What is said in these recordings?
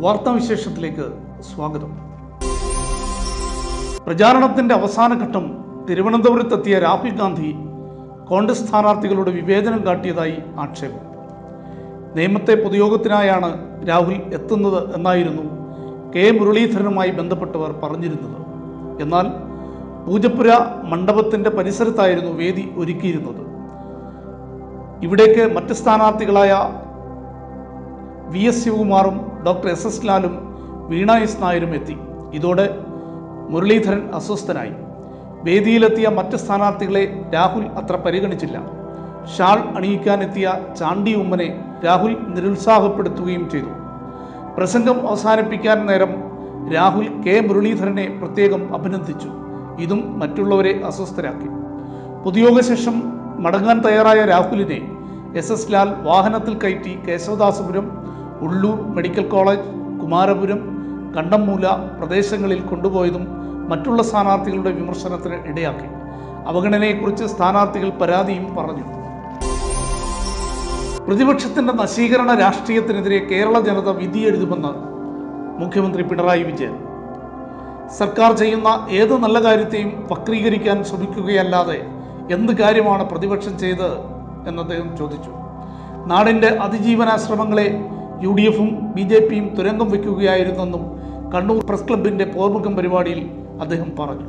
വാർത്താവിശേഷത്തിലേക്ക് സ്വാഗതം പ്രചാരണത്തിന്റെ അവസാന ഘട്ടം തിരുവനന്തപുരത്തെത്തിയ രാഹുൽ ഗാന്ധി കോൺഗ്രസ് സ്ഥാനാർത്ഥികളുടെ വിവേചനം കാട്ടിയതായി ആക്ഷേപം നിയമത്തെ പൊതുയോഗത്തിനായാണ് രാഹുൽ എത്തുന്നത് എന്നായിരുന്നു കെ മുരളീധരനുമായി ബന്ധപ്പെട്ടവർ പറഞ്ഞിരുന്നത് എന്നാൽ പൂജപ്പുര മണ്ഡപത്തിന്റെ പരിസരത്തായിരുന്നു വേദി ഒരുക്കിയിരുന്നത് ഇവിടേക്ക് മറ്റ് സ്ഥാനാർത്ഥികളായ വി എസ് ശിവകുമാറും ഡോക്ടർ എസ് എസ് ലാലും വീണ എസ് നായരും എത്തി ഇതോടെ മുരളീധരൻ അസ്വസ്ഥനായി വേദിയിലെത്തിയ മറ്റ് സ്ഥാനാർത്ഥികളെ രാഹുൽ അത്ര പരിഗണിച്ചില്ല ഷാൾ അണിയിക്കാനെത്തിയ ചാണ്ടി ഉമ്മനെ രാഹുൽ നിരുത്സാഹപ്പെടുത്തുകയും ചെയ്തു പ്രസംഗം അവസാനിപ്പിക്കാൻ നേരം രാഹുൽ കെ മുരളീധരനെ പ്രത്യേകം അഭിനന്ദിച്ചു ഇതും മറ്റുള്ളവരെ അസ്വസ്ഥരാക്കി പൊതുയോഗശേഷം മടങ്ങാൻ തയ്യാറായ രാഹുലിനെ എസ് എസ് ലാൽ വാഹനത്തിൽ കയറ്റി കേശവദാസപുരം ഉള്ളൂർ മെഡിക്കൽ കോളേജ് കുമാരപുരം കണ്ടംമൂല പ്രദേശങ്ങളിൽ കൊണ്ടുപോയതും മറ്റുള്ള സ്ഥാനാർത്ഥികളുടെ വിമർശനത്തിന് ഇടയാക്കി അവഗണനയെക്കുറിച്ച് സ്ഥാനാർത്ഥികൾ പരാതിയും പറഞ്ഞു പ്രതിപക്ഷത്തിന്റെ നശീകരണ രാഷ്ട്രീയത്തിനെതിരെ കേരള ജനത വിധിയെഴുതുമെന്ന് മുഖ്യമന്ത്രി പിണറായി വിജയൻ സർക്കാർ ചെയ്യുന്ന ഏത് നല്ല കാര്യത്തെയും വക്രീകരിക്കാൻ ശ്രമിക്കുകയല്ലാതെ എന്ത് കാര്യമാണ് പ്രതിപക്ഷം ചെയ്തത് എന്ന് അദ്ദേഹം ചോദിച്ചു നാടിൻ്റെ അതിജീവനാശ്രമങ്ങളെ യു ഡി എഫും ബി ജെ പിയും തുരങ്കം വയ്ക്കുകയായിരുന്നെന്നും കണ്ണൂർ പ്രസ് ക്ലബിൻ്റെ പോർമുഖം പരിപാടിയിൽ അദ്ദേഹം പറഞ്ഞു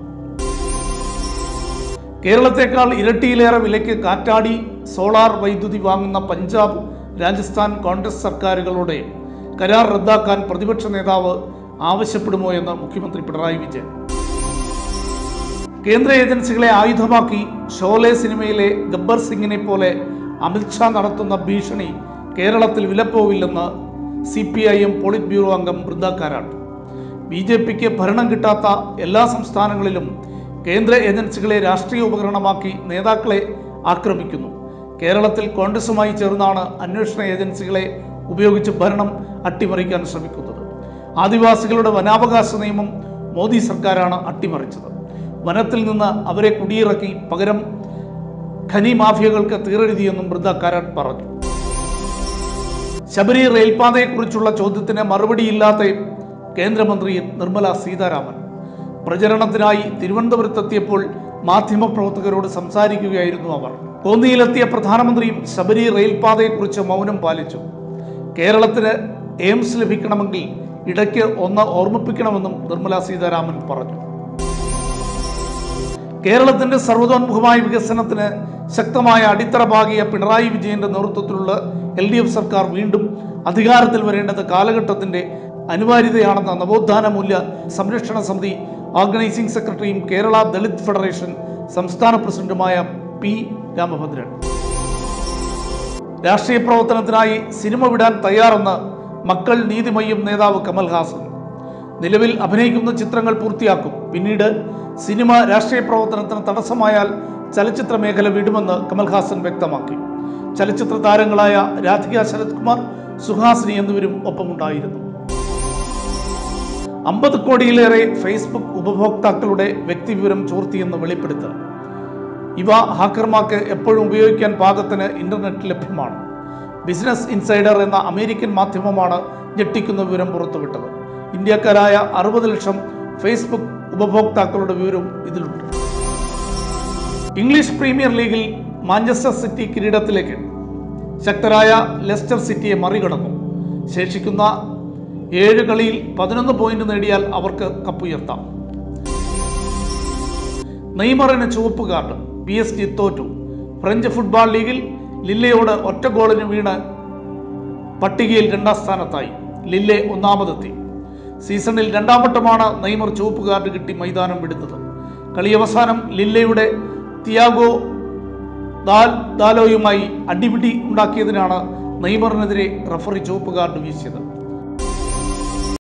കേരളത്തെക്കാൾ ഇരട്ടിയിലേറെ വിലയ്ക്ക് കാറ്റാടി സോളാർ വൈദ്യുതി വാങ്ങുന്ന പഞ്ചാബ് രാജസ്ഥാൻ കോൺഗ്രസ് സർക്കാരുകളുടെ കരാർ റദ്ദാക്കാൻ പ്രതിപക്ഷ നേതാവ് ആവശ്യപ്പെടുമോ എന്ന് മുഖ്യമന്ത്രി പിണറായി വിജയൻ കേന്ദ്ര ഏജൻസികളെ ആയുധമാക്കി ഷോലെ സിനിമയിലെ ഗബ്ബർ സിംഗിനെ പോലെ അമിത്ഷാ നടത്തുന്ന ഭീഷണി കേരളത്തിൽ വിലപ്പോവില്ലെന്ന് C P I M politburo അംഗം ബൃന്ദ കാരാട്ട് ബി ജെ പിക്ക് ഭരണം കിട്ടാത്ത എല്ലാ സംസ്ഥാനങ്ങളിലും കേന്ദ്ര ഏജൻസികളെ രാഷ്ട്രീയ ഉപകരണമാക്കി നേതാക്കളെ ആക്രമിക്കുന്നു കേരളത്തിൽ കോൺഗ്രസുമായി ചേർന്നാണ് അന്വേഷണ ഏജൻസികളെ ഉപയോഗിച്ച് ഭരണം അട്ടിമറിക്കാൻ ശ്രമിക്കുന്നത് ആദിവാസികളുടെ വനാവകാശ നിയമം മോദി സർക്കാരാണ് അട്ടിമറിച്ചത് വനത്തിൽ നിന്ന് അവരെ കുടിയിറക്കി പകരം ഖനി മാഫിയകൾക്ക് തീറെഴുതിയെന്നും വൃദ്ധ കാരാട്ട് പറഞ്ഞു ശബരി റെയിൽപാതയെക്കുറിച്ചുള്ള ചോദ്യത്തിന് മറുപടിയില്ലാത്ത കേന്ദ്രമന്ത്രി നിർമ്മല സീതാരാമൻ പ്രചരണത്തിനായി തിരുവനന്തപുരത്തെത്തിയപ്പോൾ മാധ്യമപ്രവർത്തകരോട് സംസാരിക്കുകയായിരുന്നു അവർ കോന്നിയിലെത്തിയ പ്രധാനമന്ത്രിയും ശബരി റെയിൽപാതയെക്കുറിച്ച് മൗനം പാലിച്ചു കേരളത്തിന് എയിംസ് ലഭിക്കണമെങ്കിൽ ഇടയ്ക്ക് ഒന്ന് ഓർമ്മിപ്പിക്കണമെന്നും നിർമ്മല സീതാരാമൻ പറഞ്ഞു കേരളത്തിന്റെ സർവതോന്മുഖമായ വികസനത്തിന് ശക്തമായ അടിത്തറ പാകിയ പിണറായി വിജയന്റെ നേതൃത്വത്തിലുള്ള എൽ ഡി എഫ് സർക്കാർ വീണ്ടും അധികാരത്തിൽ വരേണ്ടത് കാലഘട്ടത്തിന്റെ അനിവാര്യതയാണെന്ന നവോത്ഥാന മൂല്യ സംരക്ഷണ സമിതി ഓർഗനൈസിംഗ് സെക്രട്ടറിയും കേരള ദളിത് ഫെഡറേഷൻ സംസ്ഥാന പ്രസിഡന്റുമായ പി രാമഭദ്രൻ രാഷ്ട്രീയ പ്രവർത്തനത്തിനായി സിനിമ വിടാൻ തയ്യാറെന്ന് മക്കൾ നീതിമയ്യം നേതാവ് കമൽഹാസൻ നിലവിൽ അഭിനയിക്കുന്ന ചിത്രങ്ങൾ പൂർത്തിയാക്കും പിന്നീട് സിനിമ രാഷ്ട്രീയ പ്രവർത്തനത്തിന് തടസ്സമായാൽ ചലച്ചിത്ര മേഖല വിടുമെന്ന് കമൽഹാസൻ വ്യക്തമാക്കി ചലച്ചിത്ര താരങ്ങളായ രാധിക ശരത് കുമാർ സുഹാസിനി എന്നിവരും ഒപ്പമുണ്ടായിരുന്നു അമ്പത് കോടിയിലേറെ ഫേസ്ബുക്ക് ഉപഭോക്താക്കളുടെ വ്യക്തിവിവരം ചോർത്തിയെന്ന് വെളിപ്പെടുത്തൽ ഇവ ഹാക്കർമാർക്ക് എപ്പോഴും ഉപയോഗിക്കാൻ പാകത്തിന് ഇന്റർനെറ്റ് ലഭ്യമാണ് ബിസിനസ് ഇൻസൈഡർ എന്ന അമേരിക്കൻ മാധ്യമമാണ് ഞെട്ടിക്കുന്ന വിവരം പുറത്തുവിട്ടത് ഇന്ത്യക്കാരായ അറുപത് ലക്ഷം ഫേസ്ബുക്ക് ഉപഭോക്താക്കളുടെ വിവരവും ഇതിലുണ്ട് ഇംഗ്ലീഷ് പ്രീമിയർ ലീഗിൽ മാഞ്ചസ്റ്റർ സിറ്റി കിരീടത്തിലേക്ക് ശക്തരായ ലെസ്റ്റർ സിറ്റിയെ മറികടന്നു ശേഷിക്കുന്ന ഏഴ് കളിയിൽ പതിനൊന്ന് പോയിന്റ് നേടിയാൽ അവർക്ക് കപ്പുയർത്താം നെയ്മറിന് ചുവപ്പ് കാർഡ് പി എസ് ജി തോറ്റു ഫ്രഞ്ച് ഫുട്ബോൾ ലീഗിൽ ലില്ലയോട് ഒറ്റ ഗോളിന് വീണ് പട്ടികയിൽ രണ്ടാം സ്ഥാനത്തായി ലില്ലെ ഒന്നാമതെത്തി സീസണിൽ രണ്ടാം വട്ടമാണ് നെയ്മർ ചുവപ്പ് കാർഡ് കിട്ടി മൈതാനം വിടുന്നത് കളിയവസാനം ലില്ലയുടെ തിയാഗോ ദാൽ ദാലോയുമായി അടിപിടി ഉണ്ടാക്കിയതിനാണ് നെയ്മറിനെതിരെ റഫറി ചുവപ്പ് കാർഡ് വീശിയത്